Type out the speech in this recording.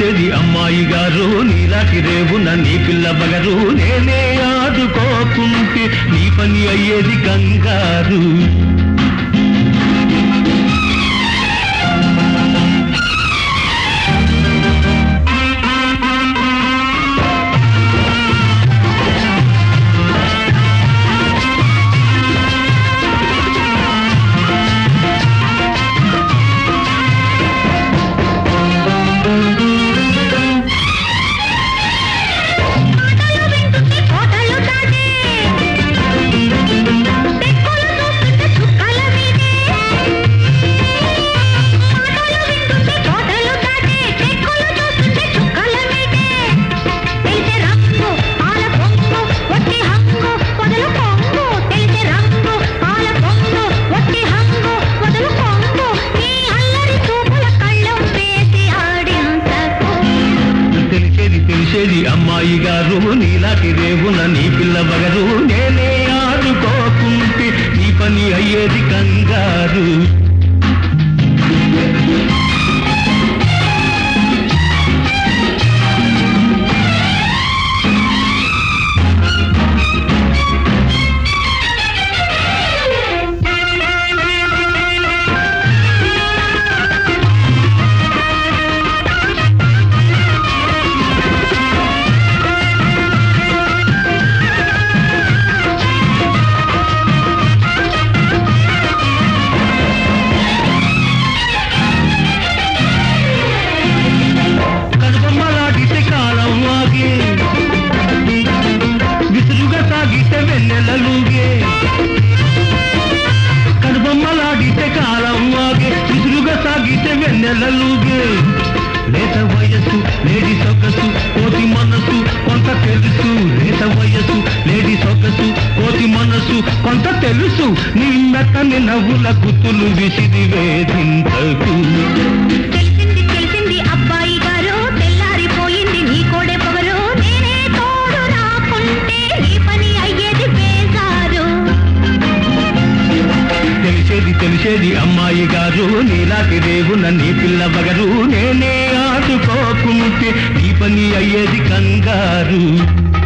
తెలిసేది అమ్మాయి గారు నీలాకి రేవున నీ పిల్ల బగరు నేనే ఆదుకోకుంటే నీ పని అయ్యేది కంగారు మాటలు వింటుంటే కోటలు దాటే తెక్కులు చూస్తుంటే చుక్కల మీదే మాటలు వింటుంటే కోటలు దాటే తెక్కులు చూస్తుంటే చుక్కల మీదే తెలిసే రంగు పాల పొంగు ఒట్టి హంగు వదలు పొంగు తెలిసే రంగు పాల పొంగు ఒట్టి హంగు వదలు పొంగు నీ అల్లరి చూపుల కళ్ళం వేసి ఆడించకు తెలిసేది తెలిసేది అమ్మాయి గారు నీలాకి రేవున నీ పిల్ల బగరు నేనే ఆదుకోకుంటే నీ పని అయ్యేది కంగారు కనుబొమ్మలాడితే కాలం ఆగే విసురుగా సాగితే వెన్నెలలుగే కనుబొమ్మలాడితే కాలం ఆగే విసురుగా సాగితే వెన్నెలలుగే లేత వయస్సు లేడి సొగసు కోతి మనసు కొంత తెలుసు లేత వయస్సు లేడి సొగసు కోతి మనసు కొంత తెలుసు నీ మెత్తని నవ్వుల గుర్తులు విసిరి వేధించకు తెలిసింది తెలిసింది అబ్బాయి గారు తెల్లారిపోయింది నీ కోడే పొగరు నేనే తోడు రాకుంటే ఈ పని అయ్యేది బేజారు తెలిసేది తెలిసేది అమ్మాయి గారు నీలాకి రేవున నీ పిల్ల బగరు నేనే ఆదుకోకుంటే నీ పని అయ్యేది కంగారు